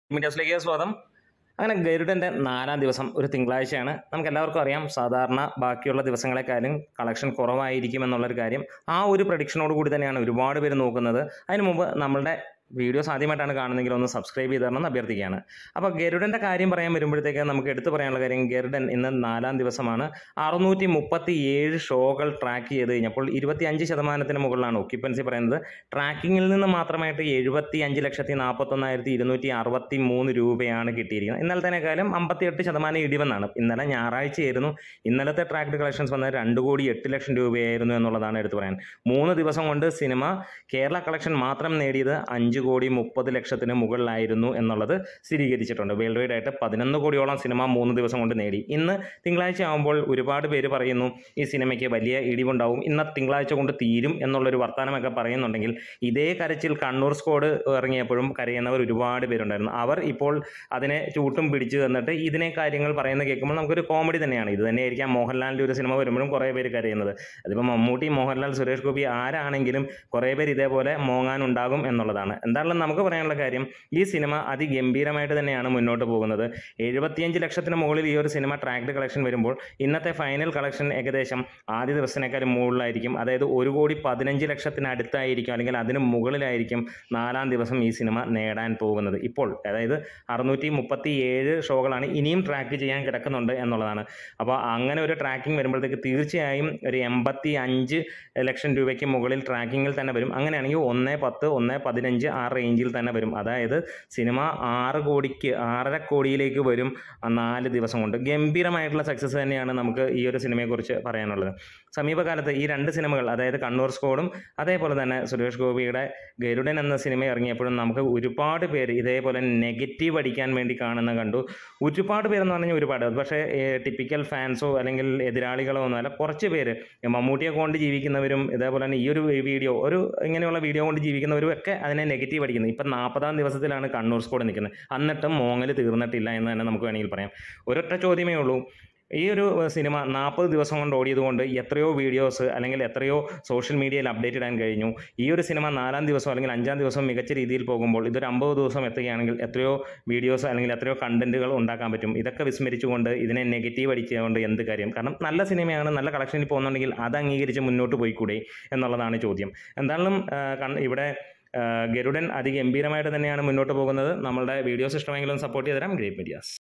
മീഡിയാസിലേക്ക് സ്വാഗതം അങ്ങനെ ഗരുഡൻ്റെ നാലാം ദിവസം ഒരു തിങ്കളാഴ്ചയാണ് നമുക്ക് എല്ലാവർക്കും അറിയാം സാധാരണ ബാക്കിയുള്ള ദിവസങ്ങളെക്കാളും കളക്ഷൻ കുറവായിരിക്കും എന്നുള്ളൊരു കാര്യം ആ ഒരു പ്രഡിക്ഷനോട് കൂടി തന്നെയാണ് ഒരുപാട് പേര് നോക്കുന്നത് അതിന് മുമ്പ് നമ്മളുടെ വീഡിയോസ് ആദ്യമായിട്ടാണ് കാണുന്നതെങ്കിൽ ഒന്ന് സബ്സ്ക്രൈബ് ചെയ്ത് തരണം എന്ന് അഭ്യർത്ഥിക്കുകയാണ് അപ്പോൾ ഗരുഡൻ്റെ കാര്യം പറയാൻ വരുമ്പോഴത്തേക്ക് നമുക്ക് എടുത്തു പറയാനുള്ള കാര്യം ഗരുഡൻ ഇന്ന് നാലാം ദിവസമാണ് അറുന്നൂറ്റി മുപ്പത്തി ഏഴ് ഷോകൾ ട്രാക്ക് ചെയ്ത് കഴിഞ്ഞപ്പോൾ ഇരുപത്തി അഞ്ച് ശതമാനത്തിന് മുകളിലാണ് ഒക്യുപ്പൻസി പറയുന്നത് ട്രാക്കിങ്ങിൽ നിന്ന് മാത്രമായിട്ട് എഴുപത്തി അഞ്ച് ലക്ഷത്തി നാൽപ്പത്തൊന്നായിരത്തി ഇരുന്നൂറ്റി അറുപത്തി മൂന്ന് രൂപയാണ് കിട്ടിയിരിക്കുന്നത് ഇന്നലത്തേക്കാളും അമ്പത്തിയെട്ട് ശതമാനം ഇടിവെന്നാണ് ഇന്നലെ ഞായറാഴ്ചയായിരുന്നു ഇന്നലത്തെ ട്രാക്ട് കളക്ഷൻസ് വന്നത് രണ്ട് കോടി എട്ട് ലക്ഷം രൂപയായിരുന്നു എന്നുള്ളതാണ് എടുത്തു പറയാൻ മൂന്ന് ദിവസം കൊണ്ട് സിനിമ കേരള കളക്ഷൻ മാത്രം നേടിയത് അഞ്ച് കോടി മുപ്പത് ലക്ഷത്തിന് മുകളിലായിരുന്നു എന്നുള്ളത് സ്ഥിരീകരിച്ചിട്ടുണ്ട് വേൾഡ് വൈഡ് ആയിട്ട് പതിനൊന്ന് കോടിയോളം സിനിമ മൂന്ന് ദിവസം കൊണ്ട് നേടി ഇന്ന് തിങ്കളാഴ്ച ആകുമ്പോൾ ഒരുപാട് പേര് പറയുന്നു ഈ സിനിമയ്ക്ക് വലിയ ഇടിവുണ്ടാവും ഇന്ന തിങ്കളാഴ്ച കൊണ്ട് തീരും എന്നുള്ളൊരു വർത്തമാനമൊക്കെ പറയുന്നുണ്ടെങ്കിൽ ഇതേ കരച്ചിൽ കണ്ണൂർ സ്കോഡ് ഇറങ്ങിയപ്പോഴും കരയുന്നവർ ഒരുപാട് പേരുണ്ടായിരുന്നു അവർ ഇപ്പോൾ അതിനെ ചൂട്ടും പിടിച്ചു തന്നിട്ട് ഇതിനെ കാര്യങ്ങൾ പറയുന്നത് കേൾക്കുമ്പോൾ നമുക്കൊരു കോമഡി തന്നെയാണ് ഇത് തന്നെയായിരിക്കാം മോഹൻലാലിൻ്റെ ഒരു സിനിമ വരുമ്പോഴും കുറേ പേര് കരയുന്നത് അതിപ്പോൾ മമ്മൂട്ടി മോഹൻലാൽ സുരേഷ് ഗോപി ആരാണെങ്കിലും കുറേ പേര് ഇതേപോലെ മോങ്ങാനുണ്ടാകും എന്നുള്ളതാണ് എന്താണെങ്കിലും നമുക്ക് പറയാനുള്ള കാര്യം ഈ സിനിമ അതിഗംഭീരമായിട്ട് തന്നെയാണ് മുന്നോട്ട് പോകുന്നത് എഴുപത്തിയഞ്ച് ലക്ഷത്തിന് മുകളിൽ ഈ ഒരു സിനിമ ട്രാക്ട് കളക്ഷൻ വരുമ്പോൾ ഇന്നത്തെ ഫൈനൽ കളക്ഷൻ ഏകദേശം ആദ്യ ദിവസത്തിനേക്കാളും മുകളിലായിരിക്കും അതായത് ഒരു കോടി പതിനഞ്ച് ലക്ഷത്തിന് അടുത്തായിരിക്കും അല്ലെങ്കിൽ അതിന് മുകളിലായിരിക്കും നാലാം ദിവസം ഈ സിനിമ നേടാൻ പോകുന്നത് ഇപ്പോൾ അതായത് അറുന്നൂറ്റി മുപ്പത്തി ഏഴ് ഷോകളാണ് ഇനിയും ട്രാക്ക് ചെയ്യാൻ കിടക്കുന്നുണ്ട് എന്നുള്ളതാണ് അപ്പോൾ അങ്ങനെ ഒരു ട്രാക്കിംഗ് വരുമ്പോഴത്തേക്ക് തീർച്ചയായും ഒരു എൺപത്തി അഞ്ച് ലക്ഷം രൂപയ്ക്ക് മുകളിൽ ട്രാക്കിങ്ങിൽ തന്നെ വരും അങ്ങനെയാണെങ്കിൽ ഒന്ന് പത്ത് ഒന്ന് പതിനഞ്ച് ആ റേഞ്ചിൽ തന്നെ വരും അതായത് സിനിമ ആറ് കോടിക്ക് ആറര കോടിയിലേക്ക് വരും ആ നാല് ദിവസം കൊണ്ട് ഗംഭീരമായിട്ടുള്ള സക്സസ് തന്നെയാണ് നമുക്ക് ഈ ഒരു സിനിമയെക്കുറിച്ച് പറയാനുള്ളത് സമീപകാലത്ത് ഈ രണ്ട് സിനിമകൾ അതായത് കണ്ണൂർ സ്കോഡും അതേപോലെ തന്നെ സുരേഷ് ഗോപിയുടെ ഗരുഡൻ എന്ന സിനിമ ഇറങ്ങിയപ്പോഴും നമുക്ക് ഒരുപാട് പേര് ഇതേപോലെ നെഗറ്റീവ് അടിക്കാൻ വേണ്ടി കാണുന്ന കണ്ടു ഒരുപാട് പേരെന്ന് പറഞ്ഞാൽ ഒരുപാട് പക്ഷേ ടിപ്പിക്കൽ ഫാൻസോ അല്ലെങ്കിൽ എതിരാളികളോ ഒന്നുമല്ല കുറച്ച് പേര് മമ്മൂട്ടിയെ കൊണ്ട് ജീവിക്കുന്നവരും ഇതേപോലെ തന്നെ ഈ ഒരു വീഡിയോ ഒരു ഇങ്ങനെയുള്ള വീഡിയോ കൊണ്ട് ജീവിക്കുന്നവരും ഒക്കെ അതിനെ നെഗറ്റീവ് അടിക്കുന്നത് ഇപ്പം നാൽപ്പതാം ദിവസത്തിലാണ് കണ്ണൂർ സ്കോഡ് നിൽക്കുന്നത് എന്നിട്ടും മോങ്ങൽ തീർന്നിട്ടില്ല എന്ന് തന്നെ നമുക്ക് വേണമെങ്കിൽ പറയാം ഒരൊറ്റ ചോദ്യമേ ഉള്ളൂ ഈ ഒരു സിനിമ നാൽപ്പത് ദിവസം കൊണ്ട് ഓടിയതുകൊണ്ട് എത്രയോ വീഡിയോസ് അല്ലെങ്കിൽ എത്രയോ സോഷ്യൽ മീഡിയയിൽ അപ്ഡേറ്റ് ഇടാൻ കഴിഞ്ഞു ഈ ഒരു സിനിമ നാലാം ദിവസം അല്ലെങ്കിൽ അഞ്ചാം ദിവസം മികച്ച രീതിയിൽ പോകുമ്പോൾ ഇതൊരു അമ്പത് ദിവസം എത്തുകയാണെങ്കിൽ എത്രയോ വീഡിയോസ് അല്ലെങ്കിൽ എത്രയോ കണ്ടന്റുകൾ ഉണ്ടാക്കാൻ പറ്റും ഇതൊക്കെ വിസ്മരിച്ചുകൊണ്ട് ഇതിനെ നെഗറ്റീവ് അടിച്ചുകൊണ്ട് എന്ത് കാര്യം കാരണം നല്ല സിനിമയാണ് നല്ല കളക്ഷനിൽ പോകുന്നുണ്ടെങ്കിൽ അത് അംഗീകരിച്ച് മുന്നോട്ട് പോയിക്കൂടെ എന്നുള്ളതാണ് ചോദ്യം എന്തായാലും ആ, കൺ- ഇവിടെ ആ, ഗരുഡൻ അതിഗംഭീരമായിട്ട് തന്നെയാണ് മുന്നോട്ട് പോകുന്നത് നമ്മളുടെ വീഡിയോസ് ഇഷ്ടമെങ്കിലും സപ്പോർട്ട് ചെയ്ത് തരാം ഗ്രേറ്റ് മീഡിയാസ്